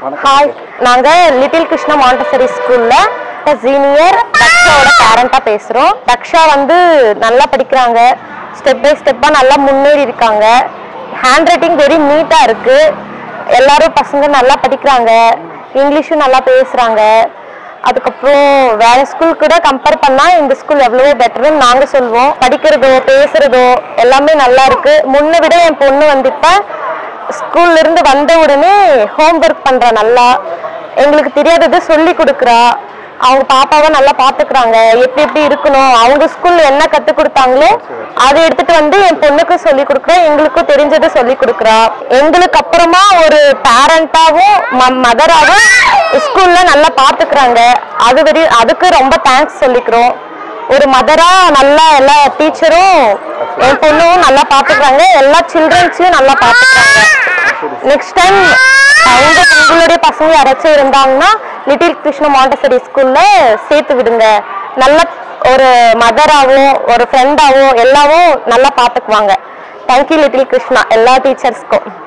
hi நாங்க little Krishna Montessori ஸ்கூல்ல senior தக்ஷாவோட பேரண்டா பேசுறோம் தக்ஷா வந்து நல்லா படிக்கிறாங்க ஸ்டெப் பை ஸ்டெப்பா நல்லா முன்னேறி இருக்காங்க ஹேண்ட் ரைட்டிங் வெரி நீட்டா இருக்கு எல்லாரும் பசங்க நல்லா படிக்கிறாங்க இங்கிலீஷும் நல்லா பேசுறாங்க அதுக்கப்புறம் வேற ஸ்கூல் கூட கம்பேர் பண்ணா இந்த ஸ்கூல் எவ்வளவோ பெட்டர்னு நாங்க சொல்வோம் படிக்கிறதோ பேசுறதோ எல்லாமே நல்லா இருக்கு முன்ன விட என் பொண்ணு வந்து இப்ப ஸ்கூல்ல இருந்து வந்த உடனே ஹோம்ஒர்க் பண்றா நல்லா எங்களுக்கு தெரியாதது சொல்லி கொடுக்குறா அவங்க பாப்பாவை நல்லா பாத்துக்கிறாங்க எப்படி எப்படி இருக்கணும் அவங்க ஸ்கூல்ல என்ன கத்து கொடுத்தாங்களோ அதை எடுத்துட்டு வந்து என் பொண்ணுக்கும் சொல்லி கொடுக்குறோம் எங்களுக்கும் தெரிஞ்சதை சொல்லி கொடுக்குறா எங்களுக்கு அப்புறமா ஒரு பேரண்டாவும் மதராவும் ஸ்கூல்ல நல்லா பாத்துக்கிறாங்க அது வரை அதுக்கு ரொம்ப தேங்க்ஸ் சொல்லிக்கிறோம் ஒரு மதரா நல்லா எல்லா டீச்சரும் என் பொண்ணும் நல்லா பாத்துக்கிறாங்க எல்லா சில்ட்ரன்ஸையும் நல்லா பாத்துக்கிறாங்க நெக்ஸ்ட் டைம் அவங்க உங்களுடைய பசங்க யாராச்சும் இருந்தாங்கன்னா லிட்டில் கிருஷ்ண மாண்டசரி ஸ்கூல்ல சேர்த்து விடுங்க நல்ல ஒரு மதராவும் ஒரு ஃப்ரெண்டாவும் எல்லாவும் நல்லா பாத்துக்குவாங்க தேங்க்யூ லிட்டில் கிருஷ்ணா எல்லா டீச்சர்ஸ்க்கும்